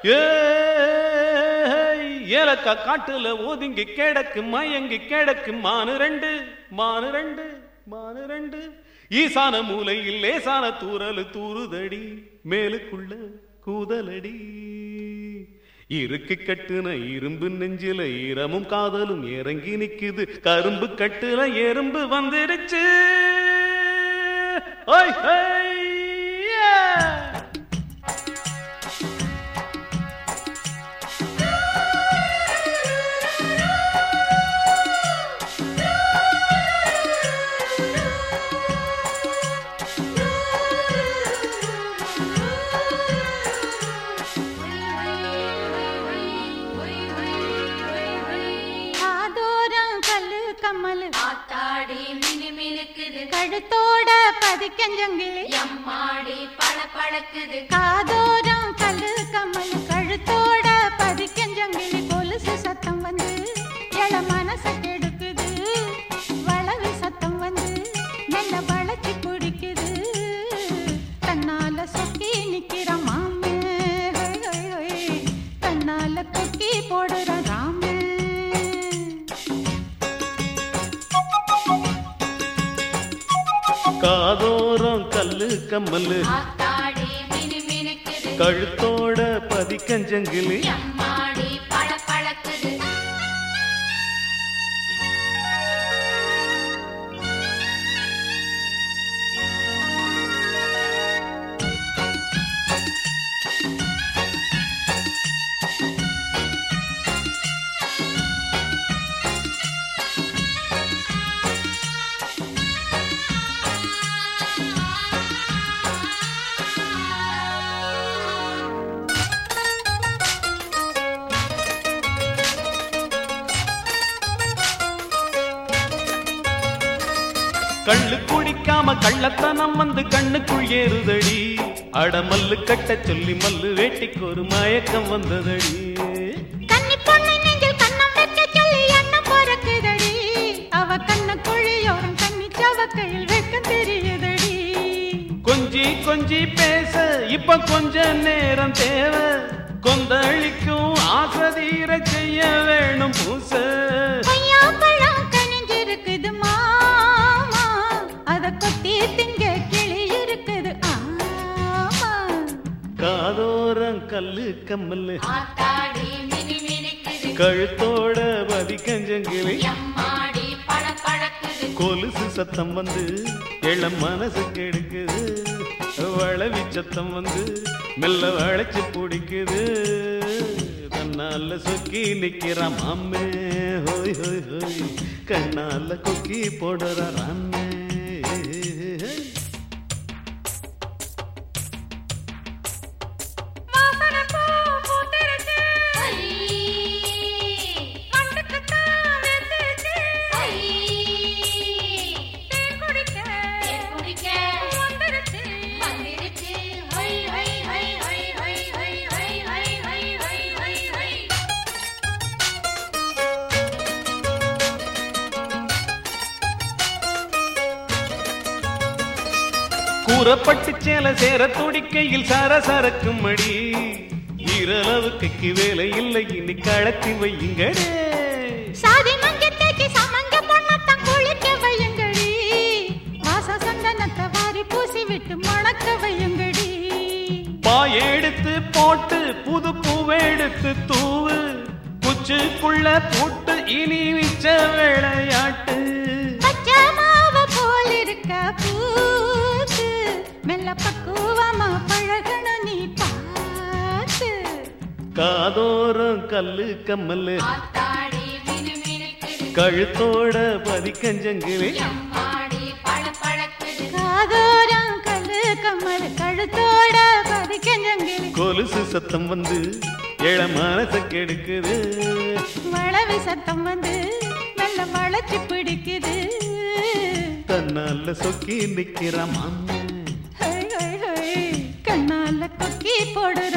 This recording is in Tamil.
ஏய் ஏலக்கா காட்டுல ஒதுங்கி கிடக்கு மயங்கி கிடக்கு மானு ரெண்டு மானு ரெண்டு மானு ரெண்டு ஈசான மூலையில் லேசான தூரல் தூறுதடி மேலுக்குள்ள கூதலடி இருக்கு கட்டுன இரும்பு நெஞ்சில ஈரமும் காதலும் இறங்கி நிக்குது கரும்பு கட்டுல எறும்பு வந்துருச்சு ஓய் ஹை காதோரம் கல்லு கம்மலு ஆத்தாடி மினு மினுக்குது கழுத்தோட பதிக்கஞ்சங்கிலி எம்மாடி பள பழக்குது காதோரம் கல்லு கம்மலு கழுத்தோட பதிக்கஞ்சங்கிலி கொலுசு சத்தம் வந்து எழ மனச கெடுக்குது வளவு சத்தம் வந்து நல்ல வளைச்சி பிடிக்குது தன்னால சொக்கி நிக்கிற மாமே ஹொய் ஹொய் ஹொய். தன்னால கொக்கி போடுற ராமே காதோரம் கல்லு கம்மலு ஆத்தாடி மினு மினுக்குது கழுத்தோட பதிக்கஞ்சங்கிலி எம்மாடி பள பழக்குது கள்ளு குடிக்காம கள்ளத்தனம் வந்து கண்ணுக்குள் ஏறுதடி அட மல்லு கட்ட சொல்லி மல்லு வேட்டிக்கு ஒரு மயக்கம் வந்ததடி கன்னி பொண்ணு நெஞ்சில் கன்னம் வைக்க சொல்லி எண்ணம் பொறக்குதடி அவ கண்ண குழியோரம் கண்ணி சவக்கையில் வைக்க தெரியுதடி கொஞ்சி கொஞ்சி பேச இப்ப கொஞ்ச நேரம் தேவை கொந்தளிக்கும் ஆசதீர செய்ய வேணும் பூச கொய்யா பழம் கனிஞ்சிருக்குது மாமா அத கொத்தி திங்க கிளி இருக்குது ஆமா காதோரம் கல்லு கம்மல்லு ஆத்தாடி மினு மினுக்குது கழுத்தோட பதிக்கஞ்சங்கிலி எம்மாடி பள பழக்குது கொலுசு சத்தம் வந்து இளம் மனசு கெடுக்குது வளவி சத்தம் வந்து மெல்ல வளைச்சு பிடிக்குது தன்னால சொக்கி நிக்கிற மாமே ஹோய் ஹோய் ஹோய் கண்ணால கொக்கி போடுற ராமே வாசனை பூ பூத்திருச்சு ஐ மண்டுக்குத்தான் வெந்துருச்சு ஐ தேன் குடிக்க தேன் குடிக்க வந்துருச்சு வந்துருச்சு ஹை ஹை ஹை ஹை ஹை ஹை ஹை ஹை ஹை ஹை ஹை ஹை கூறப்பட்டு சேல சேர துடிக்கையில் சரசரக்கும் மடி இரளவுக்கு வேலை இல்லை இனி கழத்தி வையுங்கடே சாதி மங்கத்தைக்கு சமங்க பொண்ணத்தான் குளிக்க வையுங்கடி வாச சந்தனத்தை வாரி பூசி விட்டு மணக்க வையுங்கடி பாயெடுத்து போட்டு புது பூவெடுத்து தூவு குச்சுக்குள்ள போட்டு இனி மிச்ச விளையாட்டு பச்சை மாவு போல் இருக்க பூத்து மெல்ல பக்குவமா பழகணும் நீ பார்த்து காதோரம் கல்லு கம்மல்லு ஆத்தாடி மினு மினுக்குது கழுத்தோட பதிக்கஞ்சங்கிலி எம்மாடி பள பழக்குது காதோரம் கல்லு கம்மல் கழுத்தோட பதிக்கஞ்சங்கிலி கொலுசு சத்தம் வந்து இள மனச கெடுக்குது வளவி சத்தம் வந்து மெல்ல வளைச்சு பிடிக்குது தன்னால சொக்கி நிக்கிற மாமே ஹை, ஹை, ஹை. கண்ணால கொக்கி போடுற